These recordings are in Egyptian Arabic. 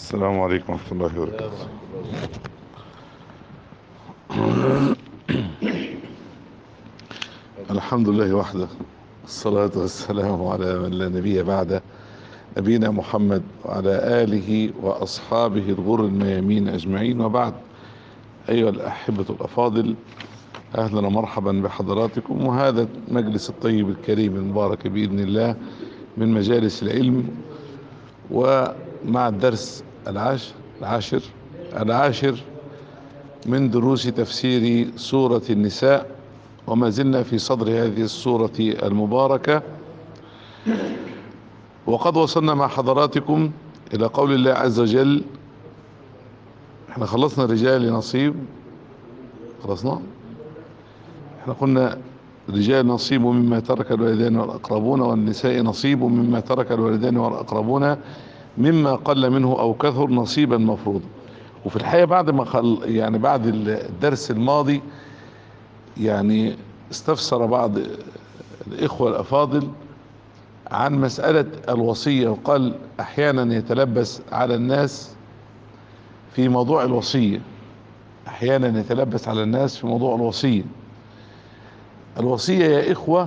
السلام عليكم ورحمة الله وبركاته الحمد لله وحده الصلاة والسلام على من لا نبي بعده نبينا محمد وعلى آله وأصحابه الغر الميامين أجمعين وبعد أيها الأحبة الأفاضل أهلا ومرحبا بحضراتكم وهذا المجلس الطيب الكريم المبارك بإذن الله من مجالس العلم ومع الدرس العاشر العاشر العاشر من دروس تفسير سورة النساء وما زلنا في صدر هذه السورة المباركة وقد وصلنا مع حضراتكم إلى قول الله عز وجل احنا خلصنا الرجال نصيب خلصنا احنا قلنا الرجال نصيب مما ترك الوالدان والأقربون والنساء نصيب مما ترك الوالدان والأقربون مما قل منه أو كثر نصيبا مفروضا وفي الحقيقة بعد ما خل يعني بعد الدرس الماضي يعني استفسر بعض الإخوة الأفاضل عن مسألة الوصية وقال أحيانا يتلبس على الناس في موضوع الوصية أحيانا يتلبس على الناس في موضوع الوصية الوصية يا إخوة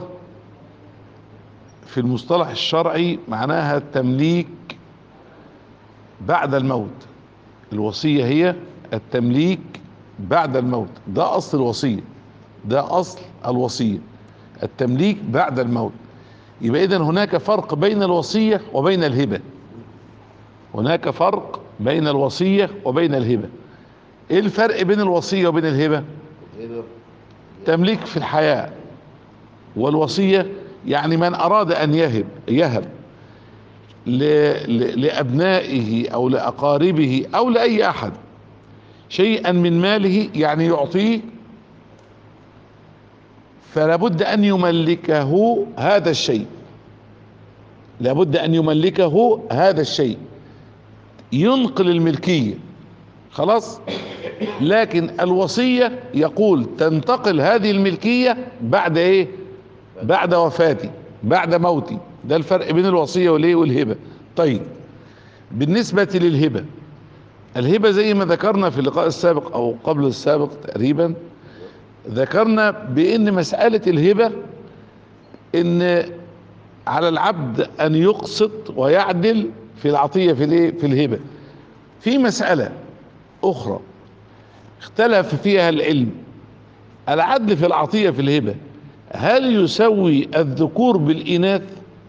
في المصطلح الشرعي معناها التمليك بعد الموت الوصية هي التمليك بعد الموت ده أصل الوصية ده أصل الوصية التمليك بعد الموت يبقى إذن هناك فرق بين الوصية وبين الهبة هناك فرق بين الوصية وبين الهبة ايه الفرق بين الوصية وبين الهبة تمليك في الحياة والوصية يعني من أراد أن يهب يهب لأبنائه أو لأقاربه أو لأي أحد شيئا من ماله يعني يعطيه فلا بد أن يملكه هذا الشيء لابد أن يملكه هذا الشيء ينقل الملكية خلاص لكن الوصية يقول تنتقل هذه الملكية بعد ايه بعد وفاتي بعد موتي ده الفرق بين الوصية والايه والهبة طيب بالنسبة للهبة الهبة زي ما ذكرنا في اللقاء السابق او قبل السابق تقريبا ذكرنا بان مسألة الهبة ان على العبد ان يقسط ويعدل في العطية في الايه في الهبة في مسألة اخرى اختلف فيها العلم العدل في العطية في الهبة هل يسوي الذكور بالإناث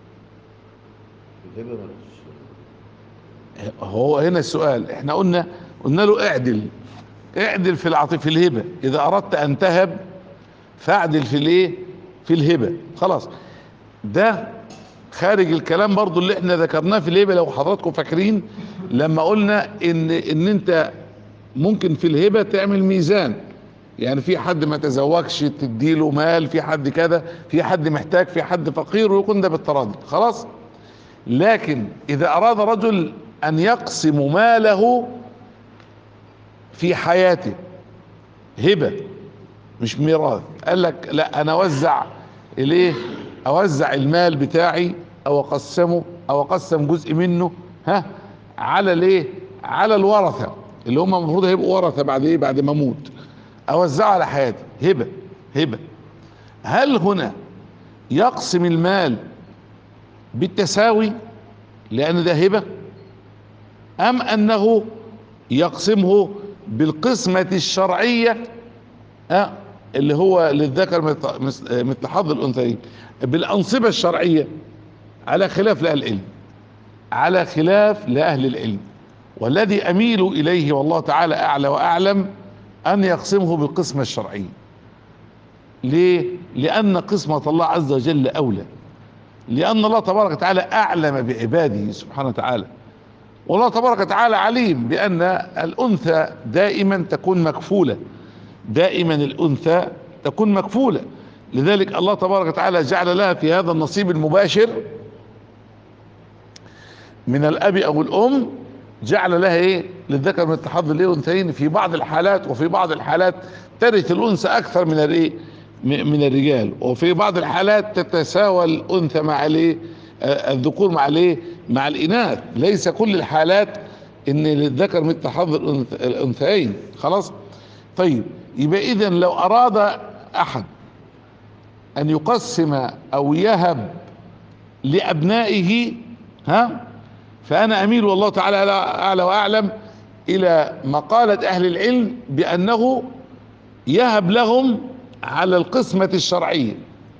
هو هنا السؤال احنا قلنا قلنا له اعدل اعدل في العطية في الهبة اذا اردت ان تهب فاعدل في الايه في الهبة خلاص ده خارج الكلام برضو اللي احنا ذكرناه في الهبة لو حضراتكم فاكرين لما قلنا ان ان انت ممكن في الهبة تعمل ميزان يعني في حد ما تزوجش تديله مال في حد كذا في حد محتاج في حد فقير ويكون ده بالتراضي خلاص لكن اذا اراد رجل ان يقسم ماله في حياته هبة مش ميراث قال لك لا انا اوزع الايه اوزع المال بتاعي او اقسمه او اقسم جزء منه ها على الايه على الورثه اللي هم المفروض هيبقوا ورثه بعد ايه بعد ما اموت اوزعه على حياتي هبه هبه هل هنا يقسم المال بالتساوي لان ده هبه ام انه يقسمه بالقسمه الشرعيه أه اللي هو للذكر مثل حظ الانثيين بالانصبه الشرعيه على خلاف لاهل العلم على خلاف لاهل العلم والذي اميل اليه والله تعالى اعلى واعلم ان يقسمه بالقسمه الشرعيه ليه لان قسمه الله عز وجل اولى لان الله تبارك وتعالى اعلم بعباده سبحانه وتعالى والله تبارك وتعالى عليم بان الانثى دائما تكون مكفوله دائما الانثى تكون مكفوله لذلك الله تبارك وتعالى جعل لها في هذا النصيب المباشر من الاب او الام جعل لها ايه للذكر من التحضر الايه والانثيين في بعض الحالات وفي بعض الحالات ترث الانثى اكثر من الايه من الرجال وفي بعض الحالات تتساوى الانثى مع الايه الذكور مع الايه مع الاناث ليس كل الحالات ان للذكر مثل حظ الأنث- الانثيين خلاص طيب يبقى اذا لو اراد احد ان يقسم او يهب لابنائه ها فانا اميل والله تعالى أعلى- اعلى واعلم الى مقالة اهل العلم بانه يهب لهم على القسمة الشرعية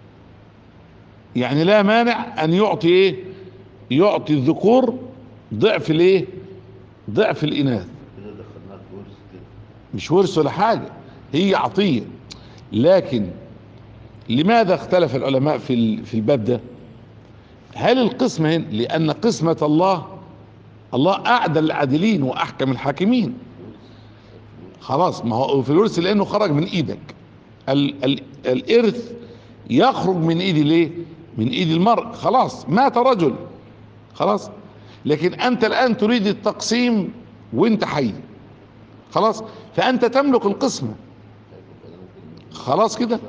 يعني لا مانع ان يعطي ايه يعطي الذكور ضعف الايه ضعف الاناث كده دخلناها في ورث كده مش ورث ولا حاجة هي عطية لكن لماذا اختلف العلماء في ال- في الباب ده هل القسمة هنا لأن قسمة الله الله أعدل العادلين وأحكم الحاكمين خلاص ما هو في الورث لأنه خرج من إيدك ال ال الإرث يخرج من إيدي ليه من إيد المرء خلاص مات رجل خلاص لكن أنت الآن تريد التقسيم وانت حي خلاص فأنت تملك القسمة فده ممكن خلاص كده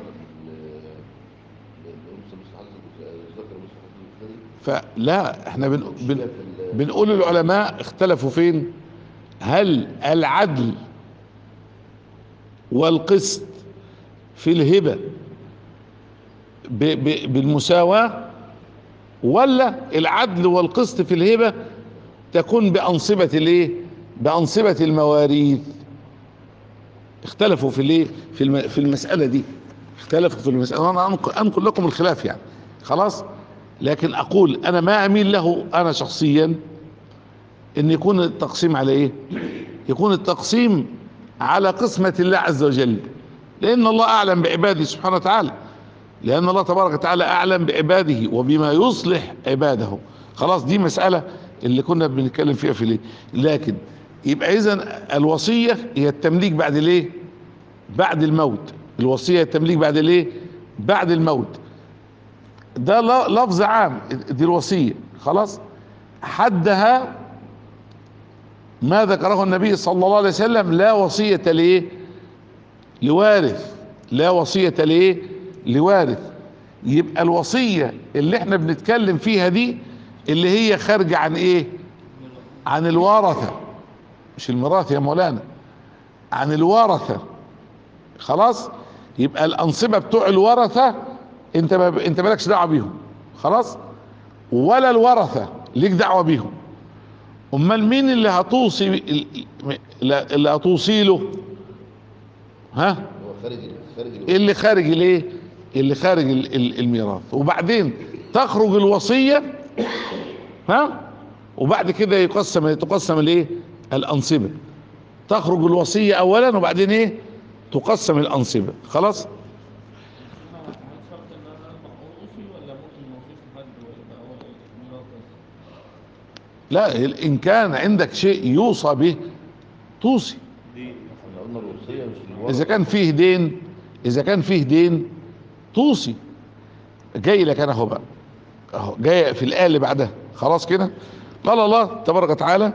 الأنثى مش حظ الذكر مش حظ الأنثى فلا احنا بن بن بنقول العلماء اختلفوا فين هل العدل والقسط في الهبة ب ب بالمساواة ولا العدل والقسط في الهبة تكون بأنصبة الايه بأنصبة المواريث اختلفوا في الايه في الم في المسألة دي اختلفوا في المسألة انا انقل, أنقل لكم الخلاف يعني خلاص لكن اقول انا ما اميل له انا شخصيا ان يكون التقسيم على ايه يكون التقسيم على قسمة الله عز وجل لان الله اعلم بعباده سبحانه وتعالى لان الله تبارك وتعالى اعلم بعباده وبما يصلح عباده خلاص دي مسألة اللي كنا بنتكلم فيها في ليه لكن يبقى اذا الوصية هي التمليك بعد ليه بعد الموت الوصية التمليك بعد ليه بعد الموت ده ل- لفظ عام دي الوصية خلاص حدها ما ذكره النبي صلى الله عليه وسلم لا وصية ليه لوارث لا وصية ليه لوارث يبقى الوصية اللي احنا بنتكلم فيها دي اللي هي خارجة عن ايه عن الورثة مش الميراث يا مولانا عن الورثة خلاص يبقى الأنصبة بتوع الورثة انت ما ب... انت مالكش دعوة بيهم خلاص ولا الورثة ليك دعوة بيهم امال مين اللي هتوصي ال- ال- اللي هتوصي له ها هو خارج خارج الورث. اللي خارج الايه اللي خارج ال- ال- الميراث وبعدين تخرج الوصية ها وبعد كده يقسم تقسم الايه الانصبة تخرج الوصية اولا وبعدين ايه تقسم الانصبة خلاص هل شرط ان انا اطلع اوصي ولا ممكن ما اوصيش لحد ويبقى هو الميراث بس؟ لا ان كان عندك شيء يوصى به توصي احنا قلنا الوصية مش الورث اذا كان فيه دين اذا كان فيه دين توصي جاي لك انا اهو بقى اهو جاي في الايه اللي بعدها خلاص كده قال الله تبارك وتعالى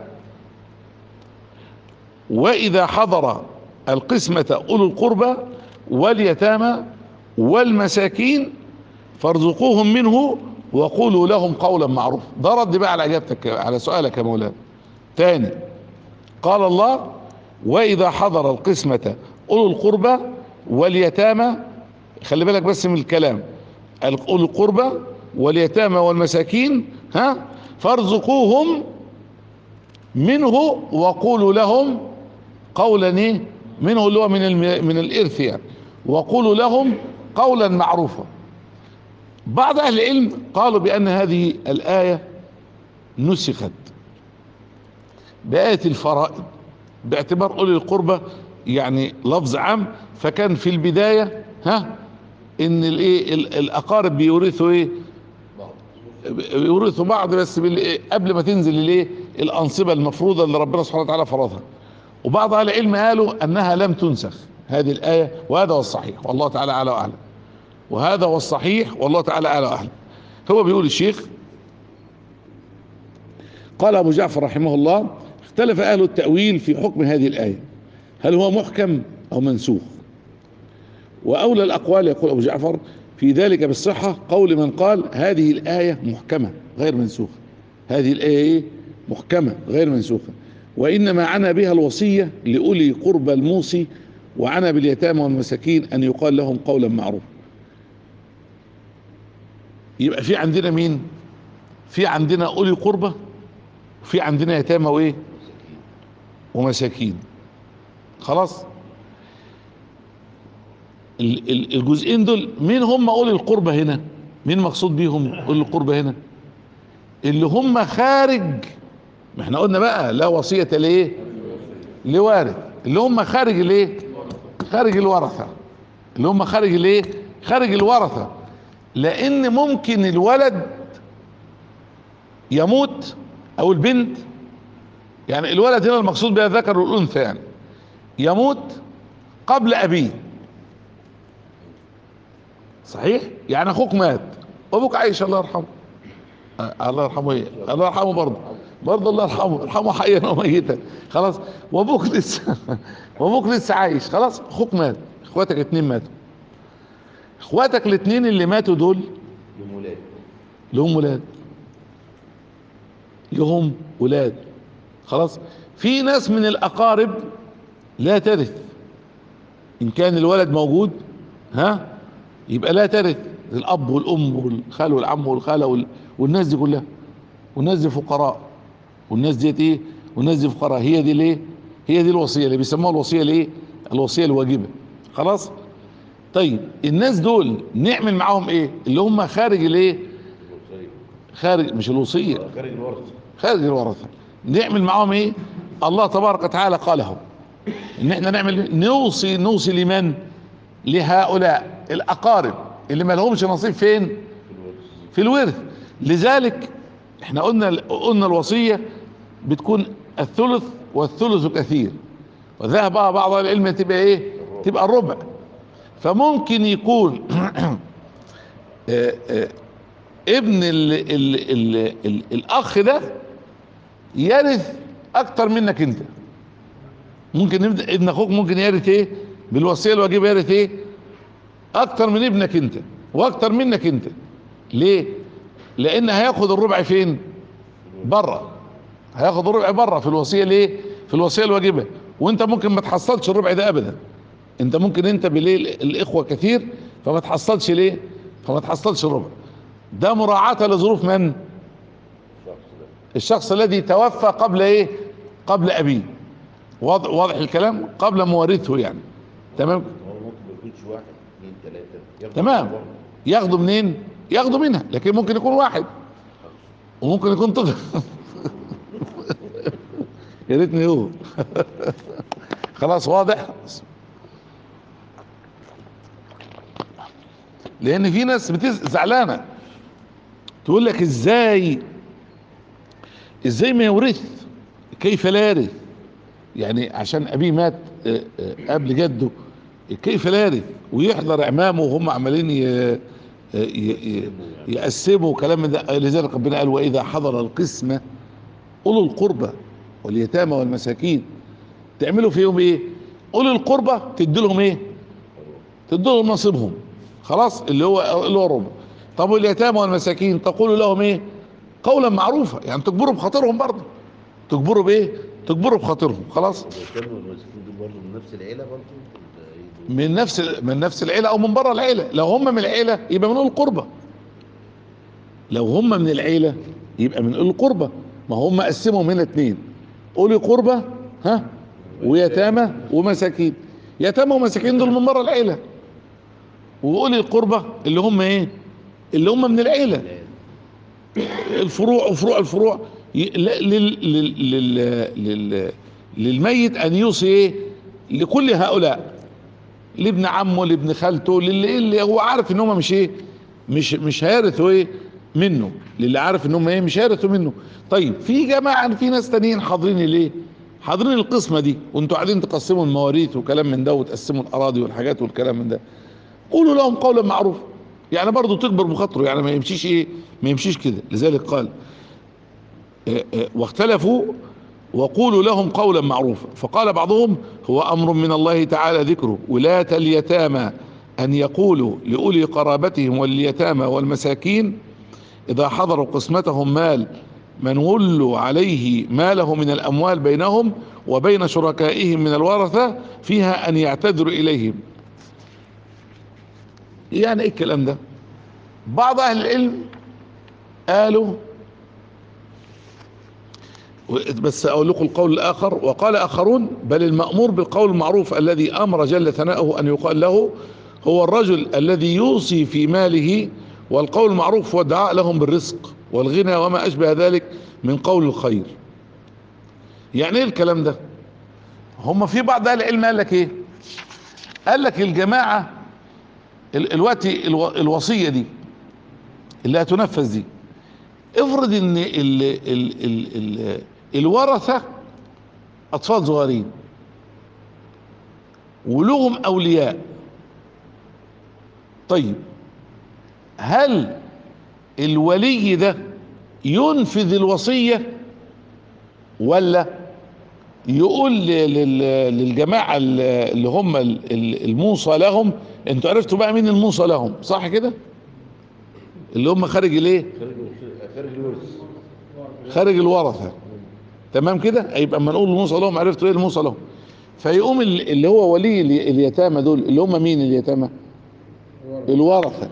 واذا حضر القسمة اولو القربى واليتامى والمساكين فارزقوهم منه وقولوا لهم قولا معروفا ده رد بقى على اجابتك على سؤالك يا مولانا تاني قال الله واذا حضر القسمة اولو القربى واليتامى خلي بالك بس من الكلام اولو القربى واليتامى والمساكين ها فارزقوهم منه وقولوا لهم قولا ايه منه اللي هو من الم- من الارث يعني وقولوا لهم قولا معروفا بعض اهل العلم قالوا بان هذه الايه نسخت بآية الفرائض باعتبار أولي القربى يعني لفظ عام فكان في البداية ها ان الايه ال- الاقارب بيورثوا ايه بعض يورثوا بعض بس بال- قبل ما تنزل الايه الانصبه المفروضه اللي ربنا سبحانه وتعالى فرضها وبعض اهل العلم قالوا انها لم تنسخ هذه الايه وهذا هو الصحيح والله تعالى اعلى واعلم وهذا هو الصحيح والله تعالى اعلى واعلم هو بيقول الشيخ قال ابو جعفر رحمه الله اختلف اهل التاويل في حكم هذه الايه هل هو محكم او منسوخ واولى الاقوال يقول ابو جعفر في ذلك بالصحه قول من قال هذه الايه محكمه غير منسوخه هذه الايه إيه؟ محكمه غير منسوخه وإنما عنا بها الوصية لأولي قربى الموصي وعنا باليتامى والمساكين أن يقال لهم قولا معروفا يبقى في عندنا مين في عندنا أولي قربى وفي عندنا يتامى وإيه مساكين ومساكين خلاص ال- ال- الجزئين دول مين هم اولي القربة هنا مين مقصود بيهم اولي القربة هنا اللي هم خارج ما احنا قلنا بقى لا وصية لايه لوارث اللي هم خارج الايه خارج الورثة اللي هم خارج الايه خارج الورثة لان ممكن الولد يموت او البنت يعني الولد هنا المقصود بها الذكر والانثى يعني يموت قبل ابيه صحيح يعني اخوك مات وابوك عايش الله يرحمه آه، الله يرحمه ايه الله يرحمه برضه برضه الله يرحمه يرحمه حيا وميتا خلاص وابوك لسه وابوك لسه عايش خلاص اخوك مات اخواتك اتنين ماتوا اخواتك الاتنين اللي ماتوا دول لهم ولاد لهم ولاد لهم ولاد خلاص في ناس من الاقارب لا ترث ان كان الولد موجود ها يبقى لا ترث الاب والام والخال والعم والخاله وال... والناس دي كلها والناس دي فقراء والناس ديت ايه والناس دي فقراء هي دي ليه هي دي الوصيه اللي بيسموها الوصيه الايه الوصيه الواجبه خلاص طيب الناس دول نعمل معاهم ايه اللي هم خارج الايه الوصية خارج مش الوصيه خارج الورثة خارج الورثه نعمل معاهم ايه الله تبارك وتعالى قاله ان احنا نعمل نوصي نوصي لمن لهؤلاء الاقارب اللي ما لهمش نصيب فين في الورث في الورث لذلك احنا قلنا قلنا الوصيه بتكون الثلث والثلث كثير وذهب بقى بعض أهل العلم تبقى ايه تبقى الربع فممكن يكون آه، آه، ابن ال ال ال ال الاخ ده يرث اكتر منك انت ممكن ابن ابن اخوك ممكن يرث ايه بالوصيه الواجبه يرث ايه اكتر من ابنك انت واكتر منك انت ليه لان هياخد الربع فين بره هياخد الربع بره في الوصيه ليه في الوصيه الواجبه وانت ممكن ما تحصلش الربع ده ابدا انت ممكن انت بليه الاخوه كثير فما تحصلش ليه فما تحصلش الربع ده مراعاة لظروف من الشخص ده الشخص الذي توفى قبل ايه قبل ابيه واضح, واضح الكلام قبل مورثه يعني تمام هو ممكن ما يكونش واحد اثنين ثلاثة ياخدوا تمام برضه. ياخده منين ياخده منها لكن ممكن يكون واحد وممكن يكون طفل يا ريتني هو خلاص واضح لان في ناس بتز... زعلانه تقول لك ازاي ازاي ما يورث كيف لا يرث يعني عشان ابيه مات آه، آه، قبل جده كيف لا يرث ويحضر عمامه وهم عمالين ي... ي... ي... يقسموا كلام من ده لذلك ربنا قال واذا حضر القسمه اولو القربى واليتامى والمساكين تعملوا فيهم ايه اولي القربى تدي لهم ايه تدي لهم نصيبهم خلاص اللي هو اللي هو ربع طب واليتامى والمساكين تقول لهم ايه قولا معروفا يعني تجبروا بخاطرهم برضه تجبروا بايه تجبروا بخاطرهم خلاص واليتامى والمساكين دول برضه من نفس العيلة برضه ولا إيه دول؟ من نفس من نفس العيله او من بره العيله لو هم من العيله يبقى من اولي القربى لو هم من العيله يبقى من اولي القربى ما هم قسمهم هنا اتنين اولي قربى ها ويتامى ومساكين يتامى ومساكين دول من بره العيله واولي القربى اللي هم ايه اللي هم من العيله الفروع وفروع الفروع ي- ل- لل لل لل لل للميت ان يوصي ايه لكل هؤلاء لابن عمه لابن خالته للي اللي هو عارف ان هم مش ايه مش مش هيرثوا ايه منه للي عارف ان هم ايه مش هيرثوا منه طيب في جماعه في ناس تانيين حاضرين ليه حاضرين القسمه دي وانتوا قاعدين تقسموا المواريث وكلام من ده وتقسموا الاراضي والحاجات والكلام من ده قولوا لهم قولا معروفا يعني برضه تكبر بخاطره يعني ما يمشيش ايه ما يمشيش كده لذلك قال آه، آه، واختلفوا وقولوا لهم قولا معروفا فقال بعضهم هو امر من الله تعالى ذكره ولاة اليتامى ان يقولوا لاولي قرابتهم واليتامى والمساكين اذا حضروا قسمتهم مال من ولوا عليه ماله من الأموال بينهم وبين شركائهم من الورثة فيها أن يعتذروا إليهم يعني إيه الكلام ده بعض أهل العلم قالوا بس أقول لكم القول الآخر وقال آخرون بل المأمور بالقول المعروف الذي أمر جل ثناؤه أن يقال له هو الرجل الذي يوصي في ماله والقول المعروف هو الدعاء لهم بالرزق والغنى وما أشبه ذلك من قول الخير يعني ايه الكلام ده هم في بعض اهل العلم قال لك ايه قال لك الجماعة ال- الوقت الو- الوصية دي اللي هتنفذ دي افرض ان ال ال ال ال الورثة اطفال صغيرين ولهم اولياء طيب هل الولي ده ينفذ الوصية ولا يقول ل- لل- للجماعة ال- اللي هم ال- ال- الموصى لهم انتوا عرفتوا بقى مين الموصى لهم صح كده اللي هم خارج الايه خارج خارج الورث خارج الورثة تمام كده يبقى اما نقول الموصى لهم عرفتوا ايه الموصى لهم فيقوم ال- اللي هو ولي ال- اليتامى دول اللي هم مين اليتامى الورثة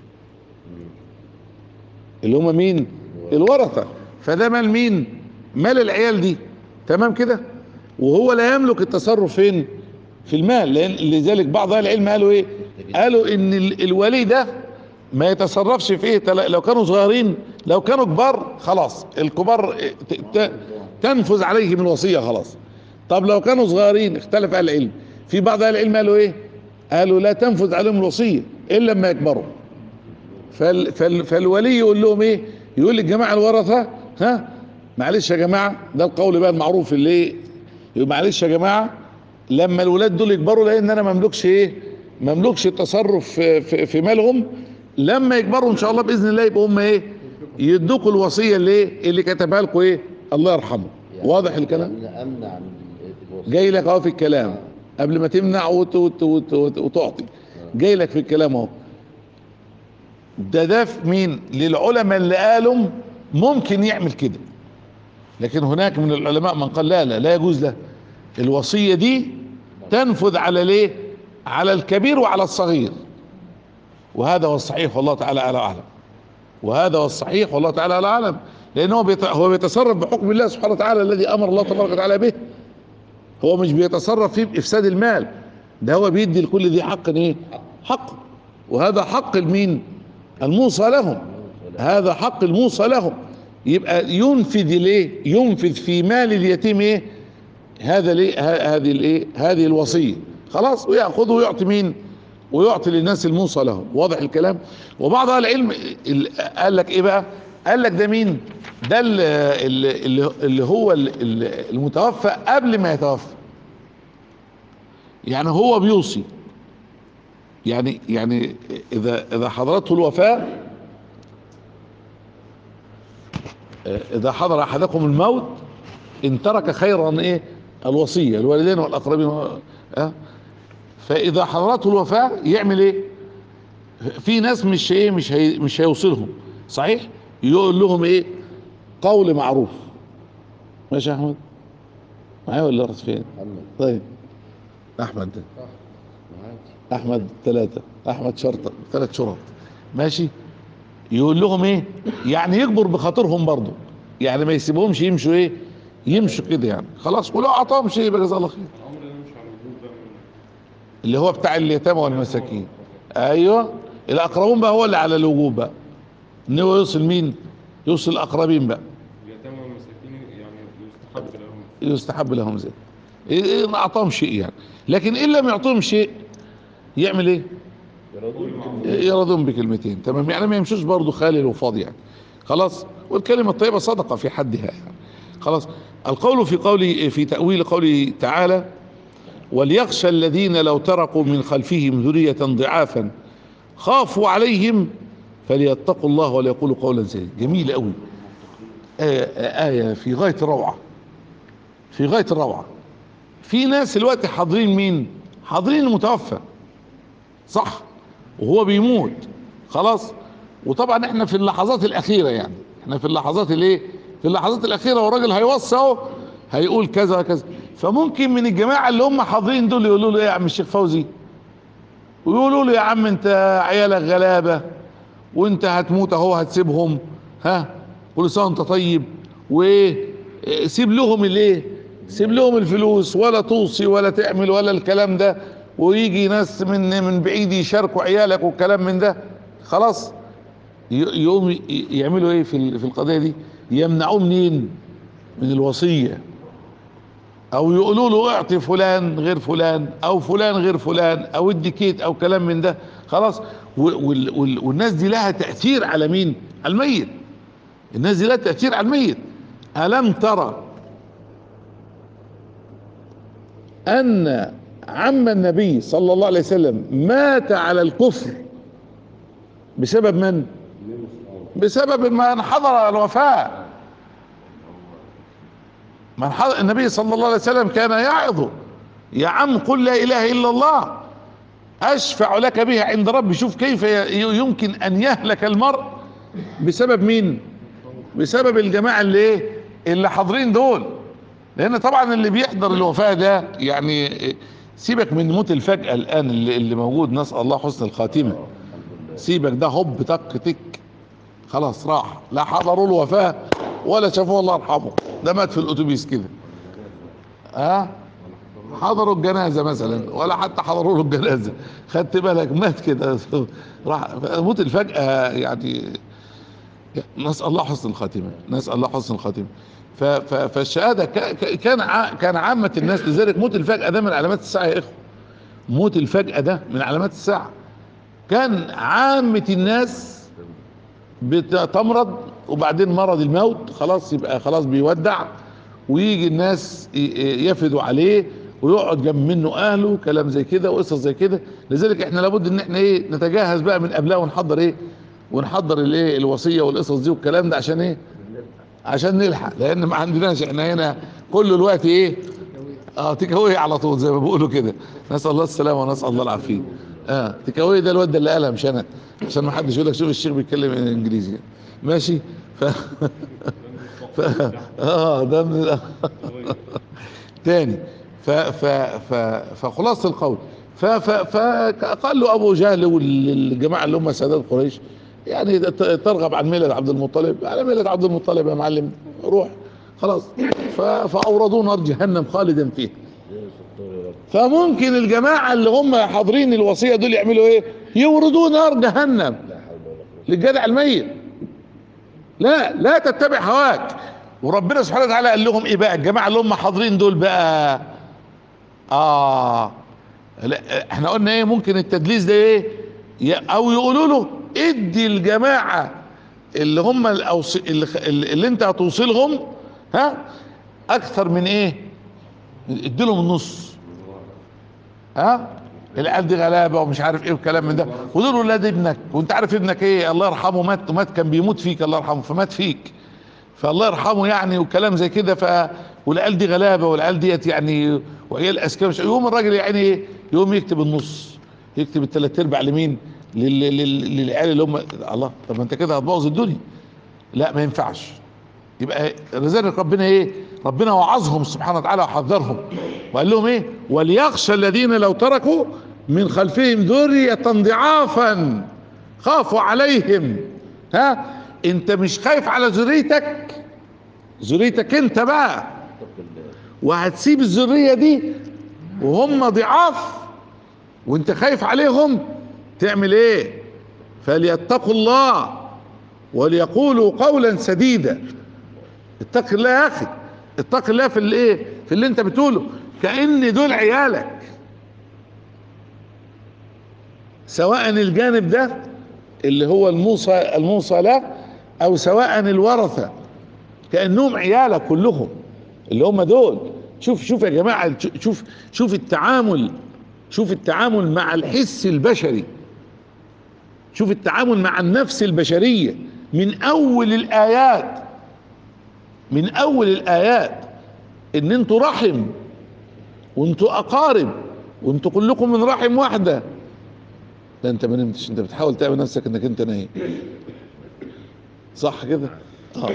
اللي هم مين الورثة فده مال مين مال العيال دي تمام كده وهو لا يملك التصرف فين في المال لان لذلك بعض اهل العلم قالوا ايه قالوا ان ال- الولي ده ما يتصرفش في ايه تلا- لو كانوا صغيرين لو كانوا كبار خلاص الكبار ت- ت- تنفذ عليهم الوصية خلاص طب لو كانوا صغيرين اختلف اهل العلم في بعض اهل العلم قالوا ايه قالوا لا تنفذ عليهم الوصية الا لما يكبروا فال فال فالولي يقول لهم ايه يقول للجماعه الورثه ها معلش يا جماعه ده القول بقى المعروف اللي ايه يقول معلش يا جماعه لما الولاد دول يكبروا لان انا ما املكش ايه ما املكش التصرف في, في, في مالهم لما يكبروا ان شاء الله باذن الله يبقوا هم ايه يدوكوا الوصيه اللي ايه اللي كتبها لكم ايه الله يرحمه واضح الكلام يعني امنع عن الوصية. جاي لك اهو في الكلام قبل ما تمنع وت- وت- وت- وت- وتعطي جاي لك في الكلام اهو ده ده في مين للعلماء اللي قالوا ممكن يعمل كده لكن هناك من العلماء من قال لا لا لا يجوز له الوصية دي تنفذ على ليه على الكبير وعلى الصغير وهذا هو الصحيح والله تعالى على اعلم وهذا هو الصحيح والله تعالى على اعلم لان هو بيت- هو بيتصرف بحكم الله سبحانه وتعالى الذي امر الله تبارك وتعالى به هو مش بيتصرف فيه بافساد المال ده هو بيدي لكل ذي حق ايه حق وهذا حق المين الموصى لهم هذا حق الموصى لهم يبقى ينفذ ليه ينفذ في مال اليتيم ايه هذا ليه ه- هذه الايه هذه الوصيه خلاص وياخذه ويعطي مين ويعطي للناس الموصى لهم واضح الكلام وبعض اهل العلم ال- قال لك ايه بقى قال لك ده مين ده ال- ال- اللي اللي هو ال- ال- المتوفى قبل ما يتوفى يعني هو بيوصي يعني يعني اذا اذا حضرته الوفاه اذا حضر احدكم الموت ان ترك خيرا ايه الوصيه الوالدين والاقربين أه؟ فاذا حضرته الوفاه يعمل ايه في ناس مش ايه مش هي مش هيوصلهم صحيح يقول لهم ايه قول معروف ماشي يا احمد معايا ولا رحت فين محمد طيب احمد ده معاك احمد ثلاثة احمد شرطة ثلاث شرط ماشي يقول لهم ايه يعني يكبر بخاطرهم برضه يعني ما يسيبهمش يمشوا ايه يمشوا كده يعني خلاص ولو اعطاهم شيء يبقى جزاه الله خير الامر ده مش على الوجوب بقى من اللي هو بتاع اليتامى والمساكين ايوه الاقربون بقى هو اللي على الوجوب بقى ان هو يوصل مين يوصل الاقربين بقى اليتامى والمساكين يعني يستحب لهم يستحب لهم ذلك إيه إيه إن اعطاهم شيء يعني لكن ان لم يعطيهم شيء يعمل ايه يرضون يرضون بكلمتين تمام يعني ما يمشوش برضه خالل وفاضي يعني خلاص والكلمة الطيبة صدقة في حدها يعني خلاص القول في قوله في تأويل قوله تعالى وليخشى الذين لو تركوا من خلفهم ذرية ضعافا خافوا عليهم فليتقوا الله وليقولوا قولا سديدا جميل قوي آية, آية في غاية الروعة في غاية الروعة في ناس دلوقتي حاضرين مين حاضرين المتوفى صح وهو بيموت خلاص وطبعا احنا في اللحظات الاخيره يعني احنا في اللحظات الايه في في اللحظات الاخيره والراجل هيوصي اهو هيقول كذا كذا فممكن من الجماعه اللي هم حاضرين دول يقولوا له ايه يا عم الشيخ فوزي ويقولوا له يا عم انت عيالك غلابه وانت هتموت اهو هتسيبهم ها كل سنه وانت طيب وايه إيه، سيب لهم الايه سيب لهم الفلوس ولا توصي ولا تعمل ولا الكلام ده ويجي ناس من من بعيد يشاركوا عيالك والكلام من ده خلاص ي- يقوم ي- يعملوا ايه في ال- في القضيه دي يمنعوه منين من الوصيه او يقولوا له اعطي فلان غير فلان او فلان غير فلان او ادي كيت او كلام من ده خلاص و- وال- وال- والناس دي لها تاثير على مين على الميت الناس دي لها تاثير على الميت الم ترى ان عم النبي صلى الله عليه وسلم مات على الكفر بسبب من بسبب من حضر الوفاه من حضر النبي صلى الله عليه وسلم كان يعظ يا عم قل لا اله الا الله اشفع لك بها عند ربي شوف كيف ي- يمكن ان يهلك المرء بسبب مين بسبب الجماعه اللي ايه اللي حاضرين دول لان طبعا اللي بيحضر الوفاه ده يعني سيبك من موت الفجأة الان اللي, اللي موجود نسأل الله حسن الخاتمة سيبك ده هوب تك تك خلاص راح لا حضروا الوفاة ولا شافوه الله يرحمه ده مات في الاتوبيس كده ها حضروا الجنازة مثلا ولا حتى حضروا له الجنازة خدت بالك مات كده راح موت الفجأة يعني نسأل الله حسن الخاتمة نسأل الله حسن الخاتمة ف- ف- فالشهادة ك- ك- كان ع- كان عامة الناس لذلك موت الفجأة ده من علامات الساعة يا إخوة موت الفجأة ده من علامات الساعة كان عامة الناس بتمرض وبعدين مرض الموت خلاص يبقى خلاص بيودع ويجي الناس ي- ي- يفدوا عليه ويقعد جنب منه اهله كلام زي كده وقصص زي كده لذلك احنا لابد ان احنا ايه نتجهز بقى من قبلها ونحضر ايه ونحضر الايه الوصيه والقصص دي والكلام ده عشان ايه عشان نلحق لان ما عندناش احنا هنا كل الوقت ايه اه تكاوي على طول زي ما بيقولوا كده نسال الله السلامه ونسال الله العافيه اه تكاوي ده الواد ده اللي قالها مش انا عشان ما حدش يقول لك شوف الشيخ بيتكلم انجليزي ماشي ف... ف... اه ده من تاني ف... ف... ف... فخلاص القول ف... ف... فقال له ابو جهل والجماعه اللي هم سادات قريش يعني ت- ترغب عن مله عبد المطلب على مله عبد المطلب يا معلم روح خلاص ف... فاوردوه نار جهنم خالدا فيها فممكن الجماعه اللي هم حاضرين الوصيه دول يعملوا ايه؟ يوردوه نار جهنم للجدع الميت لا لا تتبع هواك وربنا سبحانه وتعالى قال لهم ايه بقى الجماعه اللي هم حاضرين دول بقى اه لا احنا قلنا ايه ممكن التدليس ده ايه ي- او يقولوا له ادي الجماعه اللي هم الأوص... اللي, اللي اللي انت هتوصلهم ها اكثر من ايه ادي لهم النص ها العيال دي غلابه ومش عارف ايه والكلام من ده ودول ولاد ابنك وانت عارف ابنك ايه الله يرحمه مات ومات كان بيموت فيك الله يرحمه فمات فيك فالله يرحمه يعني وكلام زي كده ف والعيال دي غلابه والعيال ديت يعني وعيال اذكياء مش يقوم الراجل يعني ايه يقوم يكتب النص يكتب الثلاث ارباع لمين لل- لل- للعيال اللي هم الله طب ما انت كده هتبوظ الدنيا لا ما ينفعش يبقى لذلك ربنا ايه ربنا وعظهم سبحانه وتعالى وحذرهم وقال لهم ايه وليخشى الذين لو تركوا من خلفهم ذرية ضعافا خافوا عليهم ها انت مش خايف على ذريتك ذريتك انت بقى وهتسيب الذرية دي وهم ضعاف وانت خايف عليهم تعمل ايه فليتقوا الله وليقولوا قولا سديدا اتق الله يا اخي اتق الله في الايه في اللي انت بتقوله كأن دول عيالك سواء الجانب ده اللي هو الموصى الموصى له او سواء الورثه كانهم عيالك كلهم اللي هم دول شوف شوف يا جماعه شوف شوف التعامل شوف التعامل مع الحس البشري شوف التعامل مع النفس البشريه من اول الايات من اول الايات ان انتوا رحم وانتوا اقارب وانتوا كلكم من رحم واحده لا انت ما نمتش انت بتحاول تعمل نفسك انك انت نايم صح كده آه.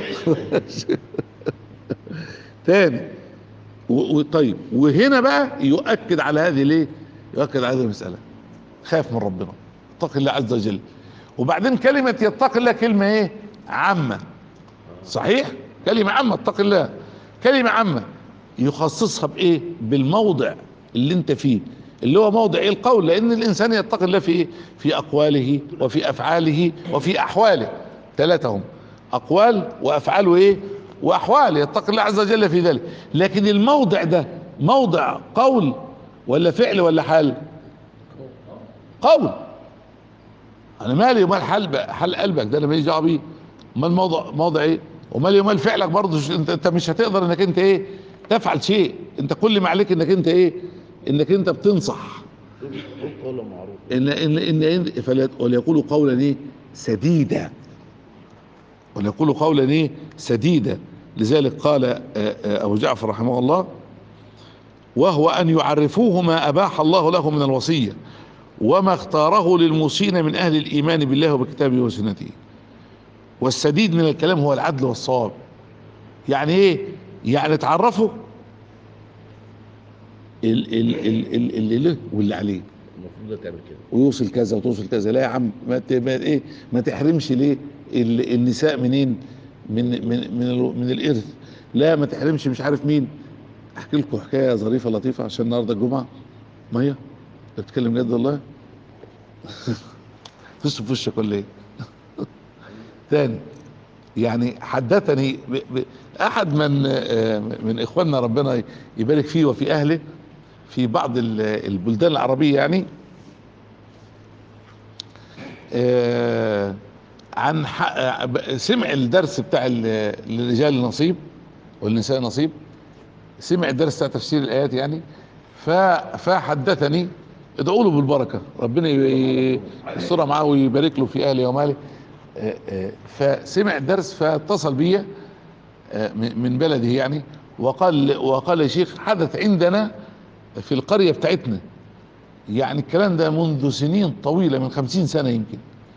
تاني و- وطيب وهنا بقى يؤكد على هذه ليه يؤكد على هذه المسألة خاف من ربنا اتق الله عز وجل وبعدين كلمة يتقي الله كلمة ايه عامة صحيح كلمة عامة اتق الله كلمة عامة يخصصها بايه بالموضع اللي انت فيه اللي هو موضع ايه القول لان الانسان يتقي الله في ايه في اقواله وفي افعاله وفي احواله ثلاثة هم اقوال وافعال ايه واحوال يتقي الله عز وجل في ذلك لكن الموضع ده موضع قول ولا فعل ولا حال قول انا مالي ومال حال حال قلبك ده انا ماليش دعوه بيه امال موضع موضع ايه ومالي ومال فعلك برضه ش- انت انت مش هتقدر انك انت ايه تفعل شيء انت كل ما عليك انك انت ايه انك انت بتنصح قول معروف ان ان ان, إن فلا وليقولوا قولا ايه سديدا وليقولوا قولا ايه سديدا لذلك قال آه، آه، ابو جعفر رحمه الله وهو ان يعرفوه ما اباح الله له من الوصيه وما اختاره للموصين من اهل الايمان بالله وبكتابه وسنته والسديد من الكلام هو العدل والصواب يعني ايه يعني تعرفوا ال ال ال ال اللي له واللي عليه المفروض تعمل كده ويوصل كذا وتوصل كذا لا يا عم ما ت- ما ايه ما تحرمش ليه ال- النساء منين من من من, ال- من الارث لا ما تحرمش مش عارف مين احكي لكم حكايه ظريفه لطيفه عشان النهارده الجمعه ميه انت بتتكلم جد والله فش في وشك ولا ايه تاني يعني حدثني ب... ب... احد من آه، من اخواننا ربنا يبارك فيه وفي اهله في بعض ال- البلدان العربيه يعني آه، عن ح- آه، ب- سمع الدرس بتاع ال- للرجال نصيب والنساء نصيب سمع الدرس بتاع تفسير الايات يعني ف- فحدثني ادعوا له بالبركه ربنا ي- يسترها معاه ويبارك له في اهله وماله آه، آه، فسمع الدرس فاتصل بي آه، من من بلده يعني وقال وقال يا شيخ حدث عندنا في القريه بتاعتنا يعني الكلام ده منذ سنين طويلة من خمسين سنة يمكن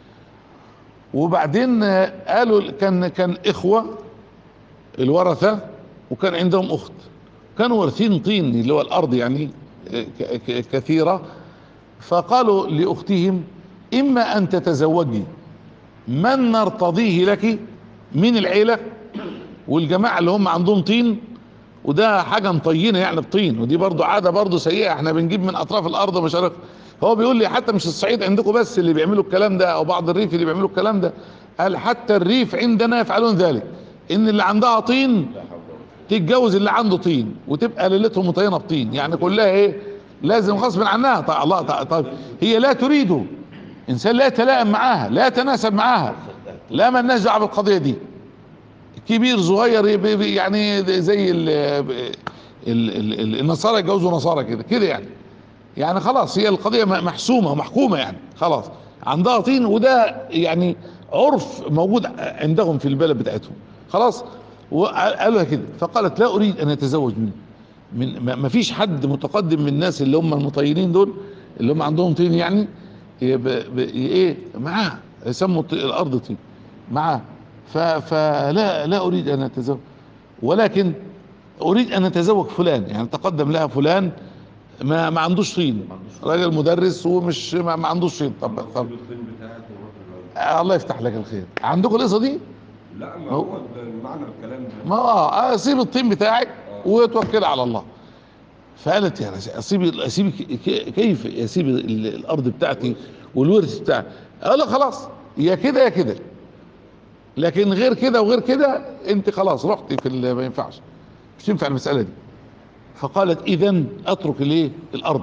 وبعدين آه، قالوا كان كان إخوة الورثة وكان عندهم أخت كانوا وارثين طين اللي هو الأرض يعني آه، ك- ك- كثيرة فقالوا لأختهم إما أن تتزوجي من نرتضيه لك من العيلة والجماعة اللي هم عندهم طين وده حاجه مطينه يعني بطين ودي برضو عاده برضو سيئه احنا بنجيب من اطراف الارض ومشارق هو بيقول لي حتى مش الصعيد عندكم بس اللي بيعملوا الكلام ده او بعض الريف اللي بيعملوا الكلام ده قال حتى الريف عندنا يفعلون ذلك ان اللي عندها طين تتجوز اللي عنده طين وتبقى ليلتهم مطينه بطين يعني كلها ايه لازم غصب عنها طيب الله طيب, طيب هي لا تريده انسان لا يتلائم معاها لا يتناسب معاها لا مالناش دعوه بالقضيه دي كبير صغير يب- يب- يعني زي ال ال ال ال النصارى يتجوزوا نصارى كده كده يعني يعني خلاص هي القضيه م- محسومه ومحكومه يعني خلاص عندها طين وده يعني عرف موجود عندهم في البلد بتاعتهم خلاص وقالوا كده فقالت لا اريد ان اتزوج منه من ما- ما فيش حد متقدم من الناس اللي هم المطينين دول اللي هم عندهم طين يعني ب- ب- ايه معاه يسموا الط- الارض طين معاه ف- فلا لا اريد ان اتزوج ولكن اريد ان اتزوج فلان يعني تقدم لها فلان ما ما عندوش طين راجل مدرس ومش ما, ما عندوش طين طب طب الطين بتاعك وروح للراجل. آه الله يفتح لك الخير عندكم القصه دي لا ما هو- هو ده معنى الكلام ده ما اه اسيب الطين بتاعك وتوكل على الله فقالت يعني اسيب اسيب ك- ك- كيف اسيب ال- الارض بتاعتي والورث بتاعي قال له خلاص يا كده يا كده لكن غير كده وغير كده انت خلاص رحتي في ال- ما ينفعش مش تنفع المساله دي فقالت اذا اترك الايه الارض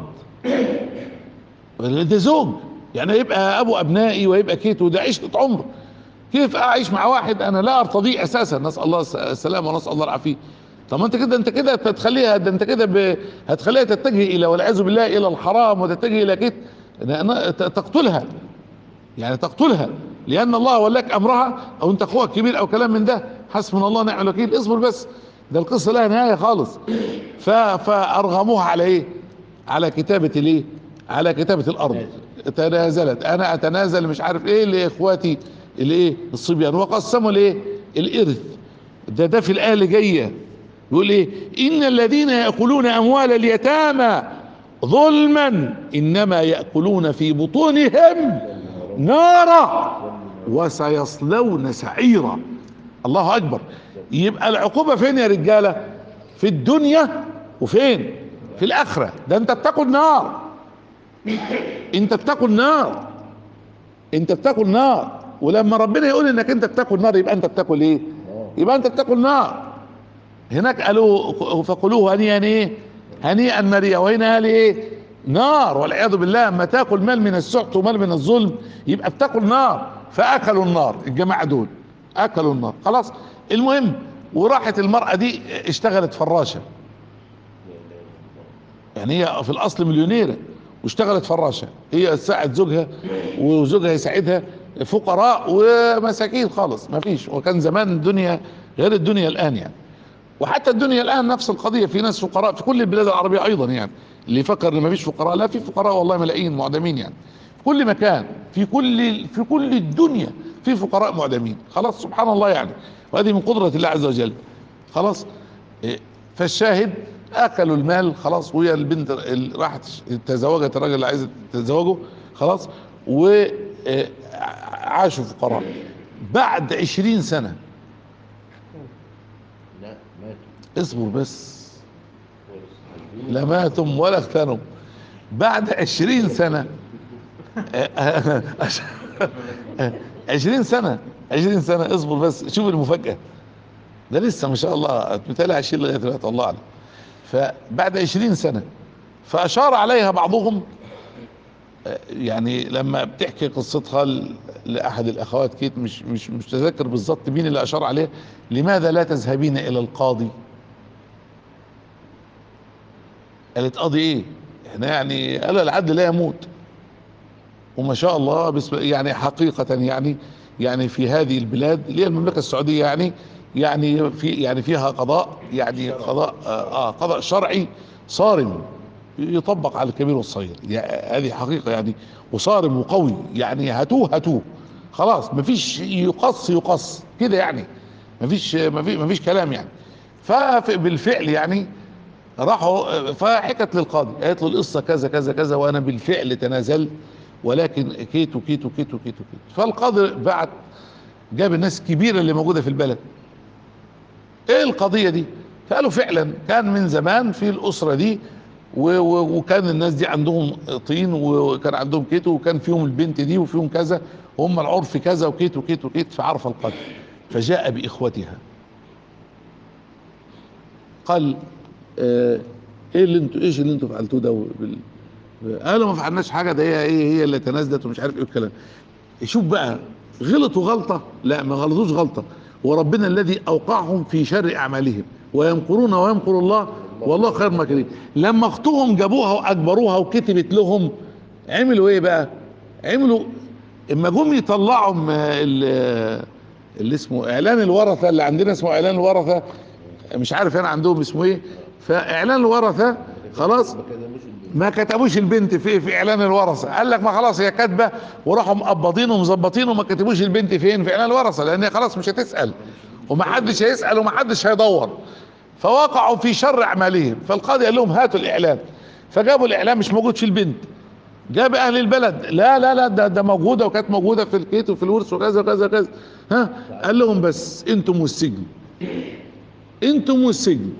ده زوج يعني يبقى ابو ابنائي ويبقى كيت وده عشره عمر كيف اعيش مع واحد انا لا ارتضيه اساسا نسال الله الس- السلامه ونسال الله العافيه طب ما انت كده انت كده هتخليها ده انت كده ب- هتخليها تتجه الى والعياذ بالله الى الحرام وتتجه الى كده ت- تقتلها يعني تقتلها لان الله ولاك امرها او انت اخوها الكبير او كلام من ده حسبنا الله ونعم الوكيل اصبر بس ده القصه لها نهايه خالص ف- فارغموها على ايه على كتابه الايه على كتابه الارض تنازلت انا اتنازل مش عارف ايه لاخواتي الايه الصبيان وقسموا الايه الارث ده ده في الايه اللي جايه يقول ايه ان الذين ياكلون اموال اليتامى ظلما انما ياكلون في بطونهم نارا وسيصلون سعيرا الله اكبر يبقى العقوبه فين يا رجاله في الدنيا وفين في الاخره ده انت بتاكل نار انت بتاكل نار انت بتاكل نار ولما ربنا يقول انك انت بتاكل نار يبقى انت بتاكل ايه يبقى انت بتاكل نار هناك قالوا فكلوه هنيئا ايه هنيئا مريا وهنا قال ايه نار والعياذ بالله اما تاكل مال من السحت ومال من الظلم يبقى بتاكل نار فاكلوا النار الجماعه دول اكلوا النار خلاص المهم وراحت المراه دي اشتغلت فراشه يعني هي في الاصل مليونيره واشتغلت فراشه هي تساعد زوجها وزوجها يساعدها فقراء ومساكين خالص ما فيش وكان زمان الدنيا غير الدنيا الان يعني وحتى الدنيا الان نفس القضيه في ناس فقراء في كل البلاد العربيه ايضا يعني اللي يفكر ان ما فيش فقراء لا في فقراء والله ملايين معدمين يعني في كل مكان في كل في كل الدنيا في فقراء معدمين خلاص سبحان الله يعني وهذه من قدره الله عز وجل خلاص إيه، فالشاهد اكلوا المال خلاص وهي البنت اللي راحت تزوجت الراجل اللي عايزه تتزوجه خلاص وعاشوا فقراء بعد عشرين سنة لا ماتوا اصبر بس ورث. لا ماتم ولا اختنوا بعد عشرين سنة عشرين سنة عشرين سنة اصبر بس شوف المفاجأة ده لسه ما شاء الله مثالي عشرين لغاية دلوقتي الله أعلم فبعد عشرين سنة فأشار عليها بعضهم آه، يعني لما بتحكي قصتها ل- لأحد الأخوات كيت مش مش مش متذكر بالظبط مين اللي أشار عليها لماذا لا تذهبين إلى القاضي قالت قاضي ايه احنا يعني قال العدل لا يموت وما شاء الله بسم يعني حقيقة يعني يعني في هذه البلاد اللي هي المملكة السعودية يعني يعني في يعني فيها قضاء يعني قضاء آه, اه قضاء شرعي صارم يطبق على الكبير والصغير يعني هذه حقيقة يعني وصارم وقوي يعني هاتوه هاتوه خلاص مفيش يقص يقص كده يعني مفيش مفيش مفيش كلام يعني فبالفعل يعني راحوا فحكت للقاضي قالت له القصه كذا كذا كذا وانا بالفعل تنازلت ولكن كيت وكيت وكيت وكيت وكيت فالقاضي بعت جاب الناس الكبيره اللي موجوده في البلد ايه القضيه دي فقالوا فعلا كان من زمان في الاسره دي و و وكان الناس دي عندهم طين وكان عندهم كيت وكان فيهم البنت دي وفيهم كذا وهم العرف كذا وكيت وكيت وكيت فعرف القاضي فجاء باخوتها قال آه ايه اللي انتوا ايش اللي انتوا فعلتوه ده بال... قالوا ما فعلناش حاجه ده هي ايه هي اللي تنازلت ومش عارف ايه الكلام شوف بقى غلطوا غلطه لا ما غلطوش غلطه وربنا الذي اوقعهم في شر اعمالهم ويمكرون ويمكر الله والله خير ماكرين لما اختهم جابوها واجبروها وكتبت لهم عملوا ايه بقى عملوا اما جم يطلعوا م- ال- اللي اسمه اعلان الورثه اللي عندنا اسمه اعلان الورثه مش عارف انا عندهم اسمه ايه فاعلان الورثه خلاص ما كلموش البنت ما كتبوش البنت في في اعلان الورثه قال لك ما خلاص هي كاتبه وراحوا مقبضين ومظبطين وما كتبوش البنت فين في اعلان الورثه لان هي خلاص مش هتسال ومحدش هيسال ومحدش هيدور فوقعوا في شر اعمالهم فالقاضي قال لهم هاتوا الاعلان فجابوا الاعلان مش موجود في البنت جاب اهل البلد لا لا لا ده ده موجوده وكانت موجوده في الكيت وفي الورث وكذا وكذا وكذا ها قال لهم بس انتم والسجن انتم والسجن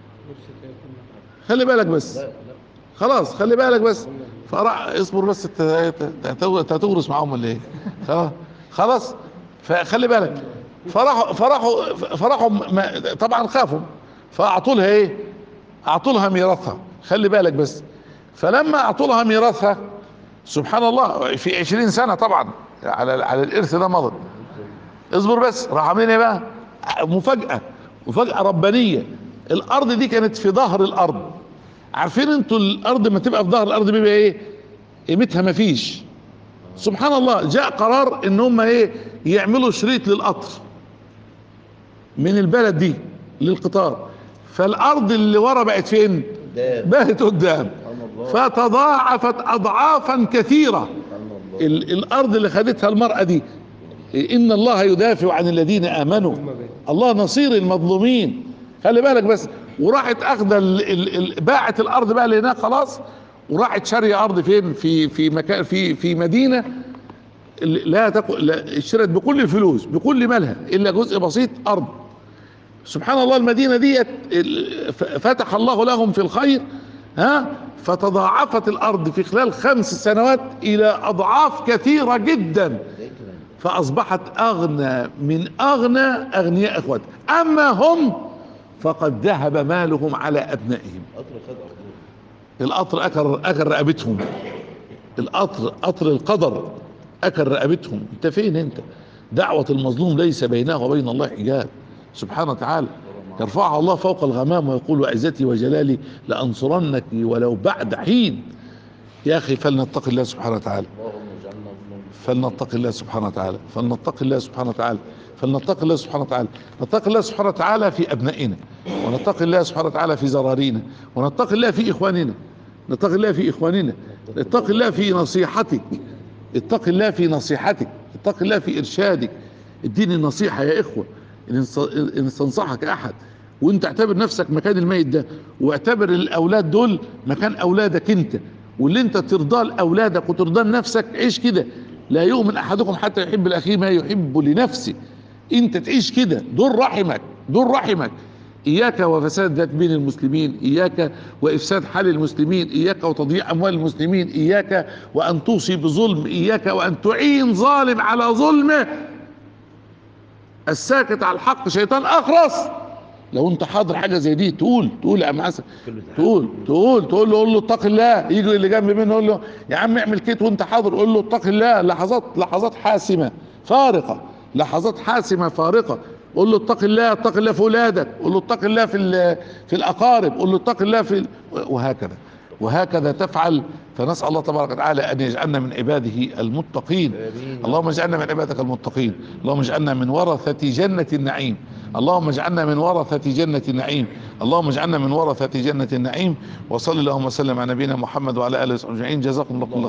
خلي بالك بس لا لا خلاص خلي بالك بس فراح اصبر بس انت انت انت هتغرس معاهم ولا ايه؟ خلاص خلاص فخلي بالك فراحوا فراحوا فراحوا ما- طبعا خافوا فاعطوا لها ايه؟ اعطوا لها ميراثها خلي بالك بس فلما اعطوا لها ميراثها سبحان الله في 20 سنه طبعا على على الارث ده مضت اصبر بس راح عاملين ايه بقى؟ مفاجاه مفاجاه ربانيه الارض دي كانت في ظهر الارض عارفين انتوا الارض ما تبقى في ظهر الارض بيبقى ايه قيمتها ما فيش سبحان الله جاء قرار ان هم ايه يعملوا شريط للقطر من البلد دي للقطار فالارض اللي ورا بقت فين قدام بقت قدام سبحان الله فتضاعفت اضعافا كثيره سبحان الله ال- الارض اللي خدتها المراه دي ان الله يدافع عن الذين امنوا هم بقت الله نصير المظلومين خلي بالك بس وراحت اخذ ال... ال... ال... باعت الارض بقى اللي هناك خلاص وراحت شاريه ارض فين في في مكان في في مدينه لا تق... لا اشترت بكل الفلوس بكل مالها الا جزء بسيط ارض سبحان الله المدينه ديت ال- ف- فتح الله لهم في الخير ها فتضاعفت الارض في خلال خمس سنوات الى اضعاف كثيره جدا فاصبحت اغنى من اغنى اغنياء اخوات اما هم فقد ذهب مالهم على ابنائهم قطر خد ارضهم القطر اكل اكل رقبتهم القطر قطر القدر اكل رقبتهم انت فين انت دعوة المظلوم ليس بينها وبين الله حجاب سبحانه وتعالى يرفعها الله فوق الغمام ويقول وعزتي وجلالي لأنصرنك ولو بعد حين يا أخي فلنتق الله سبحانه وتعالى اللهم اجعلنا منهم فلنتق الله سبحانه وتعالى فلنتق الله سبحانه وتعالى فلنتق الله سبحانه وتعالى نتقي الله سبحانه وتعالى في أبنائنا ونتقي الله سبحانه وتعالى في زرارينا ونتقي الله في إخواننا نتقي الله في إخواننا اتق الله في نصيحتك اتق الله في نصيحتك اتق الله في إرشادك اديني النصيحة يا إخوة إن انص- إن استنصحك أحد وانت اعتبر نفسك مكان الميت ده واعتبر الأولاد دول مكان أولادك انت واللي انت ترضاه لأولادك وترضاه لنفسك عيش كده لا يؤمن أحدكم حتى يحب لأخيه ما يحب لنفسه انت تعيش كده دول رحمك دول رحمك اياك وفساد ذات بين المسلمين اياك وافساد حال المسلمين اياك وتضييع اموال المسلمين اياك وان توصي بظلم اياك وان تعين ظالم على ظلمه الساكت على الحق شيطان اخرس لو انت حاضر حاجه زي دي تقول تقول يا عم حسن تقول تقول تقول له قول له اتق الله يجي اللي جنب منه يقول له يا عم اعمل كده وانت حاضر قول له اتق الله لحظات لحظات حاسمه فارقه لحظات حاسمه فارقه قول له اتق الله اتق الله في اولادك قول له اتق الله في ال- في الاقارب قول له اتق الله في ال- وهكذا وهكذا تفعل فنسال الله تبارك وتعالى ان يجعلنا من عباده المتقين آمين. اللهم اجعلنا من عبادك المتقين اللهم اجعلنا من ورثة جنة النعيم اللهم اجعلنا من ورثة جنة النعيم اللهم اجعلنا من ورثة جنة النعيم وصل اللهم وسلم على نبينا محمد وعلى اله وصحبه اجمعين جزاكم الله كل